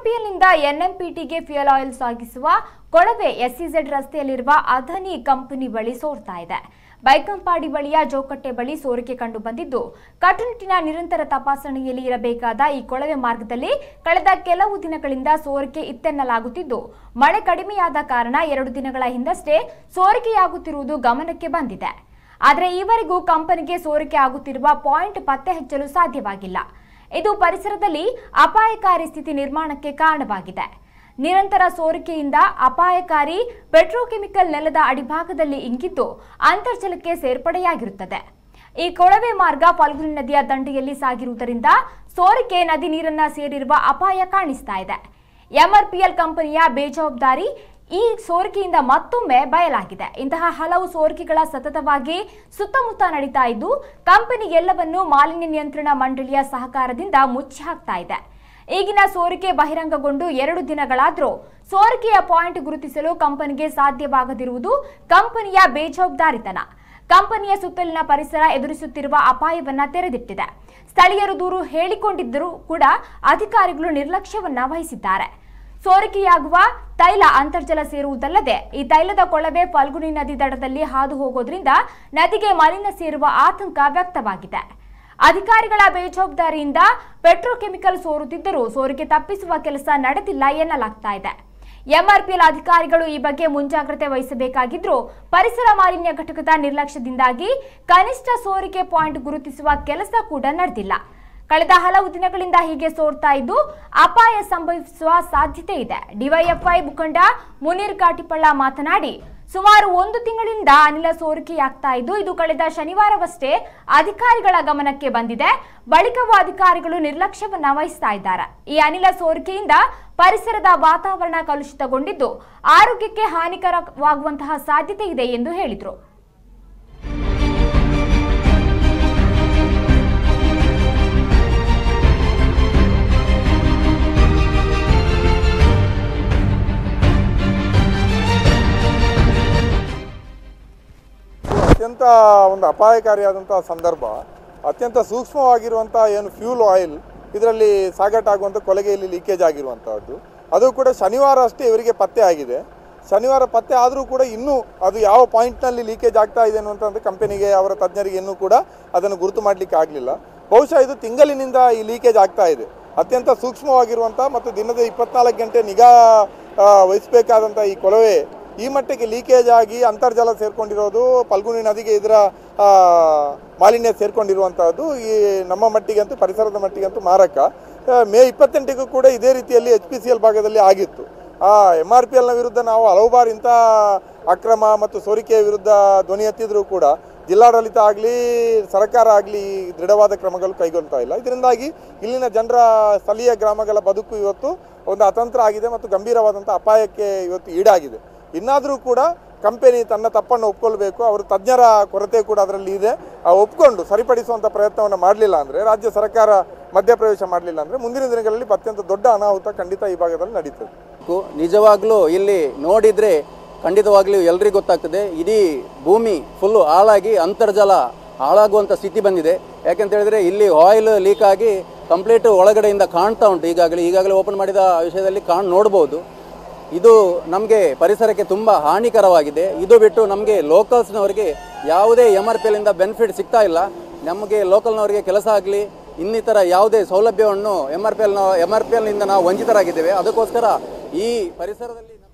ಎಂಆರ್ಪಿಎಲ್ನಿಂದ ಎನ್ಎಂಪಿಟಿಗೆ fuel oil ಸಾಗಿಸುವ ಕೊಳವೆ SEZ ರಸ್ತೆಯಲ್ಲಿರುವ ಅಧನಿ ಕಂಪನಿ ಬಳಿ ಸೋರ್ತಾ ಇದೆ ಬೈಕಂಪಾಡಿ ಬಳಿಯ ಜೋಕಟ್ಟೆ ಬಳಿ ಸೋರಿಕೆ ಕಂಡು ಬಂದಿದ್ದು ಕಟ್ಟುನಿಟ್ಟಿನ ನಿರಂತರ ತಪಾಸಣೆಯಲ್ಲಿ ಇರಬೇಕಾದ ಈ ಕೊಳವೆ ಮಾರ್ಗದಲ್ಲಿ ಕಳೆದ ಕೆಲವು ದಿನಗಳಿಂದ ಸೋರಿಕೆ ಇತ್ತೆನ್ನಲಾಗುತ್ತಿದ್ದು ಮಳೆ ಕಡಿಮೆಯಾದ ಕಾರಣ ಎರಡು ದಿನಗಳ ಹಿಂದಷ್ಟೇ ಸೋರಿಕೆಯಾಗುತ್ತಿರುವುದು ಗಮನಕ್ಕೆ ಬಂದಿದೆ ಆದರೆ ಈವರೆಗೂ ಕಂಪನಿಗೆ ಸೋರಿಕೆ ಆಗುತ್ತಿರುವ ಪಾಯಿಂಟ್ ಪತ್ತೆ ಹಚ್ಚಲು ಸಾಧ್ಯವಾಗಿಲ್ಲ ಇದು ಪರಿಸರದಲ್ಲಿ ಅಪಾಯಕಾರಿ ಸ್ಥಿತಿ ನಿರ್ಮಾಣಕ್ಕೆ ಕಾರಣವಾಗಿದೆ ನಿರಂತರ ಸೋರಿಕೆಯಿಂದ ಅಪಾಯಕಾರಿ ಪೆಟ್ರೋಕೆಮಿಕಲ್ ನೆಲದ ಅಡಿಭಾಗದಲ್ಲಿ ಇಂಗಿದ್ದು ಅಂತರ್ಜಲಕ್ಕೆ ಸೇರ್ಪಡೆಯಾಗಿರುತ್ತದೆ ಈ ಕೊಳವೆ ಮಾರ್ಗ ಫಲ್ಗುನಿ ನದಿಯ ದಂಡೆಯಲ್ಲಿ ಸಾಗಿರುವುದರಿಂದ ಸೋರಿಕೆ ನದಿ ನೀರನ್ನ ಸೇರಿರುವ ಅಪಾಯ ಕಾಣಿಸ್ತಾ ಇದೆ ಎಂಆರ್ಪಿಎಲ್ ಕಂಪನಿಯ ಬೇಜವಾಬ್ದಾರಿ ಈ ಸೋರಿಕೆಯಿಂದ ಮತ್ತೊಮ್ಮೆ ಬಯಲಾಗಿದೆ ಇಂತಹ ಹಲವು ಸೋರಿಕೆಗಳ ಸತತವಾಗಿ ಸುತ್ತಮುತ್ತ ನಡೀತಾ ಇದ್ದು ಕಂಪನಿ ಎಲ್ಲವನ್ನು ಮಾಲಿನ್ಯ ನಿಯಂತ್ರಣ ಮಂಡಳಿಯ ಸಹಕಾರದಿಂದ ಮುಚ್ಚಿ ಹಾಕ್ತಾ ಇದೆ ಈಗಿನ ಸೋರಿಕೆ ಬಹಿರಂಗಗೊಂಡು ಎರಡು ದಿನಗಳಾದರೂ ಸೋರಿಕೆಯ ಪಾಯಿಂಟ್ ಗುರುತಿಸಲು ಕಂಪನಿಗೆ ಸಾಧ್ಯವಾಗದಿರುವುದು ಕಂಪನಿಯ ಬೇಜವಾಬ್ದಾರಿತನ ಕಂಪನಿಯ ಸುತ್ತಲಿನ ಪರಿಸರ ಎದುರಿಸುತ್ತಿರುವ ಅಪಾಯವನ್ನ ತೆರೆದಿಟ್ಟಿದೆ ಸ್ಥಳೀಯರು ದೂರು ಹೇಳಿಕೊಂಡಿದ್ದರೂ ಕೂಡ ಅಧಿಕಾರಿಗಳು ನಿರ್ಲಕ್ಷ್ಯವನ್ನ ವಹಿಸಿದ್ದಾರೆ ಸೋರಿಕೆಯಾಗುವ ತೈಲ ಅಂತರ್ಜಲ ಸೇರುವುದಲ್ಲದೆ ಈ ತೈಲದ ಕೊಳವೆ ಫಲ್ಗುನಿ ನದಿ ದಡದಲ್ಲಿ ಹಾದು ಹೋಗೋದ್ರಿಂದ ನದಿಗೆ ಮಾಲಿನ್ಯ ಸೇರುವ ಆತಂಕ ವ್ಯಕ್ತವಾಗಿದೆ ಅಧಿಕಾರಿಗಳ ಬೇಜವಾಬ್ದಾರಿಯಿಂದ ಪೆಟ್ರೋಕೆಮಿಕಲ್ ಸೋರುತ್ತಿದ್ದರೂ ಸೋರಿಕೆ ತಪ್ಪಿಸುವ ಕೆಲಸ ನಡೆದಿಲ್ಲ ಎನ್ನಲಾಗ್ತಾ ಇದೆ ಎಂಆರ್ಪಿಎಲ್ ಅಧಿಕಾರಿಗಳು ಈ ಬಗ್ಗೆ ಮುಂಜಾಗ್ರತೆ ವಹಿಸಬೇಕಾಗಿದ್ರೂ ಪರಿಸರ ಮಾಲಿನ್ಯ ಘಟಕದ ನಿರ್ಲಕ್ಷ್ಯದಿಂದಾಗಿ ಕನಿಷ್ಠ ಸೋರಿಕೆ ಪಾಯಿಂಟ್ ಗುರುತಿಸುವ ಕೆಲಸ ಕೂಡ ನಡೆದಿಲ್ಲ ಕಳೆದ ಹಲವು ದಿನಗಳಿಂದ ಹೀಗೆ ಸೋರ್ತಾ ಇದ್ದು ಅಪಾಯ ಸಂಭವಿಸುವ ಸಾಧ್ಯತೆ ಇದೆ ಡಿವೈಎಫ್ಐ ಮುಖಂಡ ಮುನೀರ್ ಕಾಟಿಪಳ್ಳ ಮಾತನಾಡಿ ಸುಮಾರು ಒಂದು ತಿಂಗಳಿಂದ ಅನಿಲ ಸೋರಿಕೆಯಾಗ್ತಾ ಇದ್ದು ಇದು ಕಳೆದ ಶನಿವಾರವಷ್ಟೇ ಅಧಿಕಾರಿಗಳ ಗಮನಕ್ಕೆ ಬಂದಿದೆ ಬಳಿಕವೂ ಅಧಿಕಾರಿಗಳು ನಿರ್ಲಕ್ಷ್ಯವನ್ನ ವಹಿಸ್ತಾ ಇದ್ದಾರೆ ಈ ಅನಿಲ ಸೋರಿಕೆಯಿಂದ ಪರಿಸರದ ವಾತಾವರಣ ಕಲುಷಿತಗೊಂಡಿದ್ದು ಆರೋಗ್ಯಕ್ಕೆ ಹಾನಿಕರವಾಗುವಂತಹ ಸಾಧ್ಯತೆ ಇದೆ ಎಂದು ಹೇಳಿದರು ಅತ್ಯಂತ ಒಂದು ಅಪಾಯಕಾರಿಯಾದಂಥ ಸಂದರ್ಭ ಅತ್ಯಂತ ಸೂಕ್ಷ್ಮವಾಗಿರುವಂಥ ಏನು ಫ್ಯೂಲ್ ಆಯಿಲ್ ಇದರಲ್ಲಿ ಸಾಗಾಟ ಕೊಲೆಗೆ ಇಲ್ಲಿ ಲೀಕೇಜ್ ಆಗಿರುವಂಥದ್ದು ಅದು ಕೂಡ ಶನಿವಾರ ಅಷ್ಟೇ ಇವರಿಗೆ ಪತ್ತೆ ಆಗಿದೆ ಶನಿವಾರ ಪತ್ತೆ ಆದರೂ ಕೂಡ ಇನ್ನೂ ಅದು ಯಾವ ಪಾಯಿಂಟ್ನಲ್ಲಿ ಲೀಕೇಜ್ ಆಗ್ತಾ ಇದೆ ಅನ್ನುವಂಥದ್ದು ಕಂಪನಿಗೆ ಅವರ ತಜ್ಞರಿಗೆ ಇನ್ನೂ ಕೂಡ ಅದನ್ನು ಗುರುತು ಮಾಡಲಿಕ್ಕೆ ಆಗಲಿಲ್ಲ ಬಹುಶಃ ಇದು ತಿಂಗಳಿನಿಂದ ಈ ಲೀಕೇಜ್ ಆಗ್ತಾ ಇದೆ ಅತ್ಯಂತ ಸೂಕ್ಷ್ಮವಾಗಿರುವಂಥ ಮತ್ತು ದಿನದ ಇಪ್ಪತ್ನಾಲ್ಕು ಗಂಟೆ ನಿಗಾ ಆ, ವಹಿಸಬೇಕಾದಂಥ ಈ ಕೊಳವೆ ಈ ಮಟ್ಟಿಗೆ ಲೀಕೇಜ್ ಆಗಿ ಅಂತರ್ಜಲ ಸೇರ್ಕೊಂಡಿರೋದು ಫಲ್ಗುನಿ ನದಿಗೆ ಇದರ ಆ, ಮಾಲಿನ್ಯ ಸೇರ್ಕೊಂಡಿರುವಂತಹದ್ದು ಈ ನಮ್ಮ ಮಟ್ಟಿಗಂತೂ ಪರಿಸರದ ಮಟ್ಟಿಗಂತೂ ಮಾರಕ ಆ, ಮೇ ಇಪ್ಪತ್ತೆಂಟಕ್ಕೂ ಕೂಡ ಇದೇ ರೀತಿಯಲ್ಲಿ ಎಚ್ ಪಿ ಸಿ ಎಲ್ ಭಾಗದಲ್ಲಿ ಆಗಿತ್ತು ಆ ಎಮ್ ಆರ್ ಪಿ ಎಲ್ನ ವಿರುದ್ಧ ನಾವು ಹಲವು ಬಾರಿ ಇಂಥ ಅಕ್ರಮ ಮತ್ತು ಸೋರಿಕೆಯ ವಿರುದ್ಧ ಧ್ವನಿ ಎತ್ತಿದ್ರೂ ಕೂಡ ಜಿಲ್ಲಾಡಳಿತ ಆಗಲಿ ಸರ್ಕಾರ ಆಗಲಿ ದೃಢವಾದ ಕ್ರಮಗಳು ಕೈಗೊಳ್ತಾ ಇಲ್ಲ ಇದರಿಂದಾಗಿ ಇಲ್ಲಿನ ಜನರ ಸ್ಥಳೀಯ ಗ್ರಾಮಗಳ ಬದುಕು ಇವತ್ತು ಒಂದು ಅತಂತ್ರ ಆಗಿದೆ ಮತ್ತು ಗಂಭೀರವಾದಂಥ ಅಪಾಯಕ್ಕೆ ಇವತ್ತು ಈಡಾಗಿದೆ ಇನ್ನಾದರೂ ಕೂಡ ಕಂಪನಿ ತನ್ನ ತಪ್ಪನ್ನು ಒಪ್ಕೊಳ್ಬೇಕು ಅವರು ತಜ್ಞರ ಕೊರತೆ ಕೂಡ ಅದರಲ್ಲಿ ಇದೆ ಆ ಒಪ್ಕೊಂಡು ಸರಿಪಡಿಸುವಂಥ ಪ್ರಯತ್ನವನ್ನು ಮಾಡಲಿಲ್ಲ ಅಂದರೆ ರಾಜ್ಯ ಸರ್ಕಾರ ಮಧ್ಯಪ್ರವೇಶ ಮಾಡಲಿಲ್ಲ ಅಂದರೆ ಮುಂದಿನ ದಿನಗಳಲ್ಲಿ ಅತ್ಯಂತ ದೊಡ್ಡ ಅನಾಹುತ ಖಂಡಿತ ಈ ಭಾಗದಲ್ಲಿ ನಡೀತದೆ ಕು- ನಿಜವಾಗ್ಲೂ ಇಲ್ಲಿ ನೋಡಿದ್ರೆ ಖಂಡಿತವಾಗ್ಲೂ ಎಲ್ರಿಗೂ ಗೊತ್ತಾಗ್ತದೆ ಇಡೀ ಭೂಮಿ ಫುಲ್ಲು ಹಾಳಾಗಿ ಅಂತರ್ಜಲ ಹಾಳಾಗುವಂಥ ಸ್ಥಿತಿ ಬಂದಿದೆ ಯಾಕೆಂತ ಹೇಳಿದ್ರೆ ಇಲ್ಲಿ ಆಯಿಲ್ ಲೀಕ್ ಆಗಿ ಕಂಪ್ಲೀಟ್ ಒಳಗಡೆಯಿಂದ ಕಾಣ್ತಾ ಉಂಟು ಈಗಾಗಲೇ ಈಗಾಗಲೇ ಓಪನ್ ಮಾಡಿದ ವಿಷಯದಲ್ಲಿ ಕಾಣ್ ನೋಡ್ಬೋದು ಇದು ನಮಗೆ ಪರಿಸರಕ್ಕೆ ತುಂಬ ಹಾನಿಕರವಾಗಿದೆ ಇದು ಬಿಟ್ಟು ನಮಗೆ ಲೋಕಲ್ಸ್ನವರಿಗೆ ಯಾವುದೇ ಎಮ್ ಆರ್ ಪಿ ಎಲ್ಲಿಂದ ಬೆನಿಫಿಟ್ ಸಿಗ್ತಾ ಇಲ್ಲ ನಮಗೆ ಲೋಕಲ್ನವರಿಗೆ ಕೆಲಸ ಆಗಲಿ ಇನ್ನಿತರ ಯಾವುದೇ ಸೌಲಭ್ಯವನ್ನು ಎಮ್ ಆರ್ ಪಿ ಎಲ್ನ ಎಮ್ ಆರ್ ಪಿ ಎಲ್ನಿಂದ ನಾವು ವಂಚಿತರಾಗಿದ್ದೇವೆ ಅದಕ್ಕೋಸ್ಕರ ಈ ಪರಿಸರದಲ್ಲಿ